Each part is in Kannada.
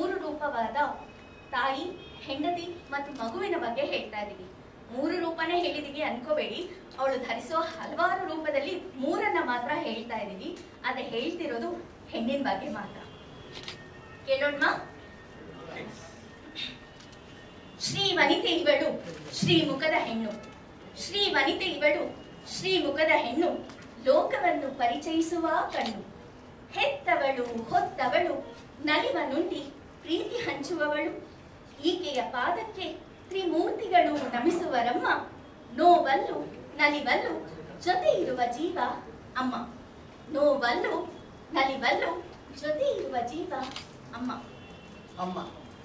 ಮೂರು ರೂಪವಾದ ತಾಯಿ ಹೆಂಡತಿ ಮತ್ತು ಮಗುವಿನ ಬಗ್ಗೆ ಹೇಳ್ತಾ ಇದೀವಿ ಮೂರು ರೂಪನೇ ಹೇಳಿದೀವಿ ಅನ್ಕೋಬೇಡಿ ಅವಳು ಧರಿಸೋ ಹಲವಾರು ರೂಪದಲ್ಲಿ ಮೂರನ್ನ ಮಾತ್ರ ಹೇಳ್ತಾ ಇದೀವಿ ಅದೇ ಹೇಳ್ತಿರೋದು ಹೆಣ್ಣಿನ ಬಗ್ಗೆ ಮಾತ್ರ ಕೇಳೋಣ್ಮ ಶ್ರೀ ವನಿತೆ ಇವಳು ಶ್ರೀ ಮುಖದ ಹೆಣ್ಣು ಶ್ರೀ ವನಿತೆ ಇವಳು ಶ್ರೀ ಮುಖದ ಹೆಣ್ಣು ಲೋಕವನ್ನು ಪರಿಚಯಿಸುವ ಕಣ್ಣು ಹೆತ್ತವಳು ಹೊತ್ತವಳು ನಲಿವ ನುಂಡಿ ಪ್ರೀತಿ ಹಂಚುವವಳು ಈಕೆಯ ಪಾದಕ್ಕೆ ತ್ರಿಮೂರ್ತಿಗಳು ನಮಿಸುವರಮ್ಮ ನೋವಲ್ಲು ನಲಿವಲ್ಲು ಜೊತೆ ಇರುವ ಜೀವ ಅಮ್ಮ ನೋವಲ್ಲು ನಲಿವಲ್ಲು ಜೊತೆ ಇರುವ ಜೀವ ಅಮ್ಮ ಅಮ್ಮ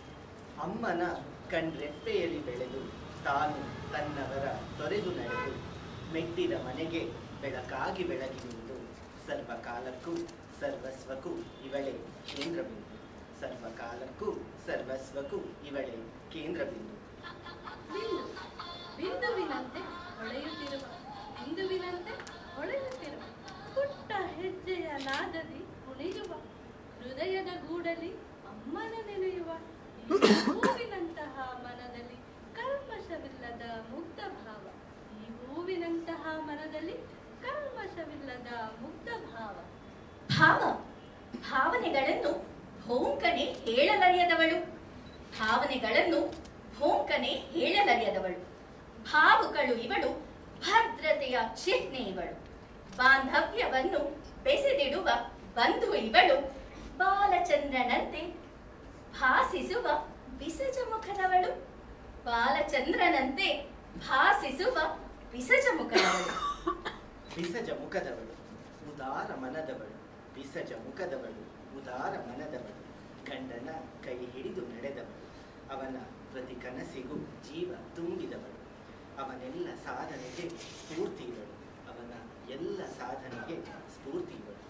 ಅಮ್ಮನ ಕಣ್ರೆಪ್ಪೆಯಲ್ಲಿ ಬೆಳೆದು ತಾನು ತನ್ನವರ ತೊರೆದು ನಡೆದು ಮೆಟ್ಟಿದ ಮನೆಗೆ ಬೆಳಕಾಗಿ ಬೆಳಗಿನಿಂದು ಸರ್ವಕಾಲಕ್ಕೂ ಸರ್ವಸ್ವಕ್ಕೂ ಇವಳೆ ಕೇಂದ್ರಬಿಂದು ಸರ್ವಕಾಲಕ್ಕೂ ಸರ್ವಸ್ವಕ್ಕೂ ಇವಳೆ ಕೇಂದ್ರಬಿಂದು ಬಿಂದು ಬಿಂದುವಿನಂತೆ ಹೊಳೆಯುತ್ತಿರುವ ಬಿಂದುವಿನಂತೆ ಹೊಳೆಯುತ್ತಿರುವ ಪುಟ್ಟ ಹೆಜ್ಜೆಯ ನಾದದಿ ಕುಣಿಯುವ ಹೃದಯದ ಗೂಡಲಿ ಅಮ್ಮನ ನೆನೆಯುವ ಈ ಹೂವಿನಂತಹ ಮನದಲ್ಲಿ ಕಲ್ಮಶವಿಲ್ಲದ ಮುಗ್ಧ ಭಾವ ಈ ಹೂವಿನಂತಹ ಮನದಲ್ಲಿ ಕಲ್ಮಶವಿಲ್ಲದ ಮುಗ್ಧ ಭಾವ ಭಾವ ಭಾವನೆಗಳನ್ನು ಭೋಂಕನೆ ಹೇಳಲರಿಯದವಳು ಭಾವನೆಗಳನ್ನು ಭೋಂಕನೆ ಹೇಳಲರಿಯದವಳು ಭಾವುಗಳು ಇವಳು ಭದ್ರತೆಯ ಚಿಹ್ನೆ ಇವಳು ಬಾಂಧವ್ಯವನ್ನು ಬೆಸೆದಿಡುವ ಬಂಧು ಇವಳು ಬಾಲಚಂದ್ರನಂತೆ ಭಾಸಿಸುವ ಬಿಸಜ ಮುಖದವಳು ಬಾಲಚಂದ್ರನಂತೆ ಭಾಸಿಸುವ ಬಿಸಜ ಮುಖದವಳು ಬಿಸಜ ಮುಖದವಳು ಉದಾರ ಮನದವಳು ಬಿಸಜ ಮುಖದವಳು ಉದಾರ ಮನದವಳು ಗಂಡನ ಕೈ ಹಿಡಿದು ನಡೆದವಳು ಅವನ ಪ್ರತಿ ಕನಸಿಗೂ ಜೀವ ತುಂಬಿದವಳು ಅವನೆಲ್ಲ ಸಾಧನೆಗೆ ಸ್ಫೂರ್ತಿ ಇವಳು ಅವನ ಎಲ್ಲ ಸಾಧನೆಗೆ ಸ್ಫೂರ್ತಿ ಇವಳು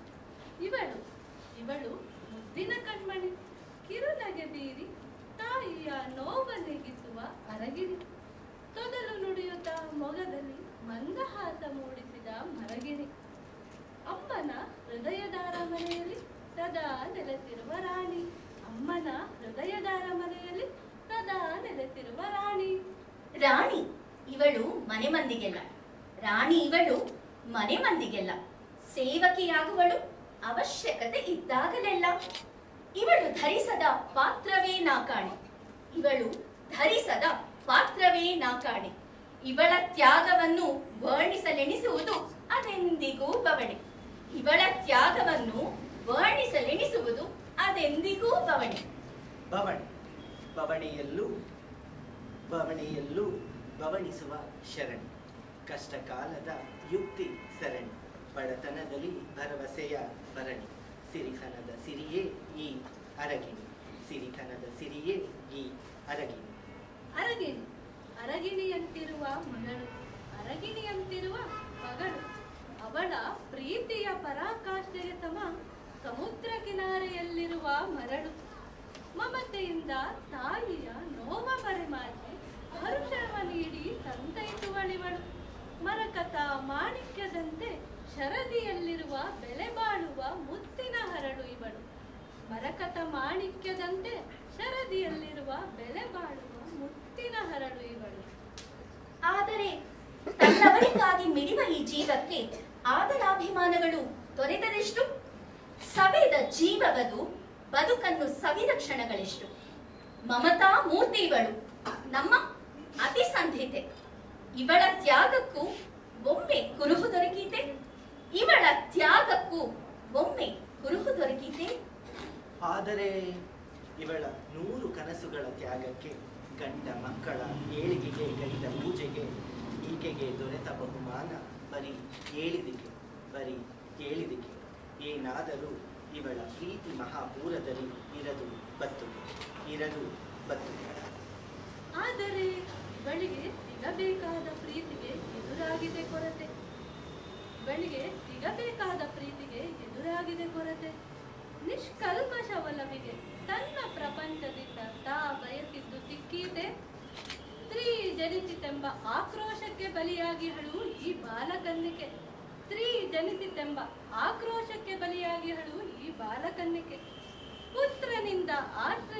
ಇವಳು ಇವಳು ಮುದ್ದಿನ ಕಣ್ಮಣಿ ಕಿರುನಗೆ ಬೀರಿ ತಾಯಿಯ ನೋವ ನೆಗಿಸುವ ಅರಗಿಣಿ ತೊದಲು ನುಡಿಯುತ್ತ ಮೊಗದಲ್ಲಿ ಮಂದಹಾಸ ಮೂಡಿಸಿದ ಮರಗಿಣಿ ಅಮ್ಮನ ಹೃದಯದಾರ ಮನೆಯಲ್ಲಿ ಸದಾ ನೆಲೆಸಿರುವ ರಾಣಿ ಅಮ್ಮನ ಹೃದಯದಾರ ಮನೆಯಲ್ಲಿ ಸದಾ ನೆಲೆಸಿರುವ ರಾಣಿ ರಾಣಿ ಇವಳು ಮನೆ ಮಂದಿಗೆಲ್ಲ ರಾಣಿ ಇವಳು ಮನೆ ಮಂದಿಗೆಲ್ಲ ಸೇವಕಿಯಾಗುವಳು ಅವಶ್ಯಕತೆ ಇದ್ದಾಗಲೆಲ್ಲ ಇವಳು ಧರಿಸದ ಪಾತ್ರವೇ ನಾಕಾಣೆ ಇವಳು ಧರಿಸದ ಪಾತ್ರವೇ ನಾಕಾಣೆ ಇವಳ ತ್ಯಾಗವನ್ನು ವರ್ಣಿಸಲೆಣಿಸುವುದು ಅದೆಂದಿಗೂ ಬವಣೆ ಇವಳ ತ್ಯಾಗವನ್ನು ವರ್ಣಿಸಲೆಣಿಸುವುದು ಅದೆಂದಿಗೂ ಬವಣೆ ಬವಣೆ ಬವಣೆಯಲ್ಲೂ ಬವಣೆಯಲ್ಲೂ ಬವಣಿಸುವ ಶರಣಿ ಕಷ್ಟಕಾಲದ ಯುಕ್ತಿ ಸರಣಿ ಬಡತನದಲ್ಲಿ ಭರವಸೆಯ ಭರಣಿ ಸಿರಿತನದ ಸಿರಿಯೇ ಈ ಅರಗಿಣಿ ಸಿರಿತನದ ಸಿರಿಯೇ ಈ ಅರಗಿಣಿ ಅರಗಿಣಿ ಅರಗಿಣಿಯಂತಿರುವ ಮಗಳು ಅರಗಿಣಿಯಂತಿರುವ ಮಗಳು ಅವಳ ಪ್ರೀತಿಯ ಪರಾಕಾಷ್ಠೆಗೆ ಸಮ ಸಮುದ್ರ ಕಿನಾರೆಯಲ್ಲಿರುವ ಮರಳು ಮಮತೆಯಿಂದ ತಾಯಿಯ ನೋವ ಮರೆಮಾಚಿ ಹರುಷವ ನೀಡಿ ಸಂತೈಸುವಳಿವಳು ಮರಕತ ಮಾಣಿಕ್ಯದಂತೆ ಶರದಿಯಲ್ಲಿರುವ ಬೆಲೆ ಬಾಳುವ ಮುತ್ತಿನ ಹರಳು ಇವಳು ಮರಕತ ಮಾಣಿಕ್ಯದಂತೆ ಶರದಿಯಲ್ಲಿರುವ ಬೆಲೆ ಬಾಳುವ ಮುತ್ತಿನ ಹರಳು ಇವಳು ಆದರೆ ತನ್ನವರಿಗಾಗಿ ಮಿಡಿವ ಈ ಜೀವಕ್ಕೆ ಆದರಾಭಿಮಾನಗಳು ದೊರೆತದೆಷ್ಟು ಸವೆದ ಜೀವವದು ಬದುಕನ್ನು ಸವಿದ ಕ್ಷಣಗಳೆಷ್ಟು ಮಮತಾ ಮೂರ್ತಿ ಇವಳು ನಮ್ಮ ಅತಿ ಸಂಧಿತೆ ಇವಳ ತ್ಯಾಗಕ್ಕೂ ಒಮ್ಮೆ ಕುರುಹು ದೊರಕೀತೆ ಇವಳ ತ್ಯಾಗಕ್ಕೂ ಒಮ್ಮೆ ಕುರುಹು ದೊರಕೀತೆ ಆದರೆ ಇವಳ ನೂರು ಕನಸುಗಳ ತ್ಯಾಗಕ್ಕೆ ಗಂಡ ಮಕ್ಕಳ ಏಳಿಗೆಗೆ ಗೈದ ಪೂಜೆಗೆ ಈಕೆಗೆ ದೊರೆತ ಬಹುಮಾನ ಬರೀ ಏಳಿದಿಕೆ ಬರೀ ಏಳಿದಿಕೆ ಏನಾದರೂ ಇವಳ ಪ್ರೀತಿ ಮಹಾಪೂರದಲ್ಲಿ ಇರದು ಬತ್ತುಗೆ ಇರದು ಬತ್ತುಗೆ ಆದರೆ ಇವಳಿಗೆ ಸಿಗಬೇಕಾದ ಪ್ರೀತಿಗೆ ಎದುರಾಗಿದೆ ಕೊರತೆ ಇವಳಿಗೆ ಸಿಗಬೇಕಾದ ಪ್ರೀತಿಗೆ ಎದುರಾಗಿದೆ ಕೊರತೆ ನಿಷ್ಕಲ್ಮಶ ಒಲವಿಗೆ ತನ್ನ ಪ್ರಪಂಚದಿಂದ ತಾ ಬಯಸಿದ್ದು ಸಿಕ್ಕೀತೆ ಸ್ತ್ರೀ ಜನಿಸಿತೆಂಬ ಆಕ್ರೋಶಕ್ಕೆ ಬಲಿಯಾಗಿಹಳು ಈ ಬಾಲಕನ್ನಿಕೆ ಸ್ತ್ರೀ ಜನಿಸಿತೆಂಬ ಆಕ್ರೋಶಕ್ಕೆ ಬಲಿಯಾಗಿಹಳು ಈ ಬಾಲಕನ್ನಿಕೆ ಪುತ್ರನಿಂದ ಆಶ್ರಯ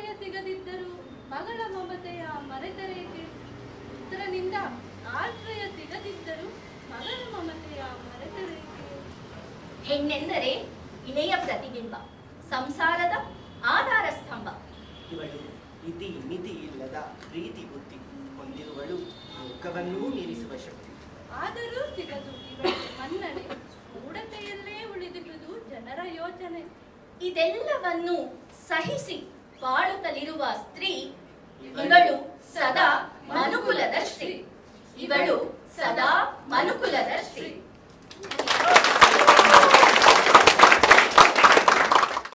ಮಗಳ ಮಮತೆಯ ಮರೆತರೇಕೆ ಪುತ್ರನಿಂದ ಆಶ್ರಯ ಸಿಗದಿದ್ದರೂ ಮಗಳ ಮಮತೆಯ ಮರೆತರೇಕೆ ಹೆಣ್ಣೆಂದರೆ ಇಳೆಯ ಪ್ರತಿಬಿಂಬ ಸಂಸಾರದ ಆಧಾರ ಸ್ತಂಭ ಇವಳು ಇತಿ ಮಿತಿ ಇಲ್ಲದ ಪ್ರೀತಿ ಬುದ್ಧಿ ಹೊಂದಿರುವಳು ಲೋಕವನ್ನೂ ಮೀರಿಸುವ ಶಕ್ತಿ ಆದರೂ ಸಿಗದು ಇವಳಿಗೆ ಮನ್ನಣೆ ಮೂಢತೆಯಲ್ಲೇ ಉಳಿದಿರುವುದು ಜನರ ಯೋಚನೆ ಇದೆಲ್ಲವನ್ನು ಸಹಿಸಿ ಬಾಳುತ್ತಲಿರುವ ಸ್ತ್ರೀ ಇವಳು ಸದಾ ಮನುಕುಲದ ಶ್ರೀ ಇವಳು ಸದಾ ಮನುಕುಲದ ಶ್ರೀ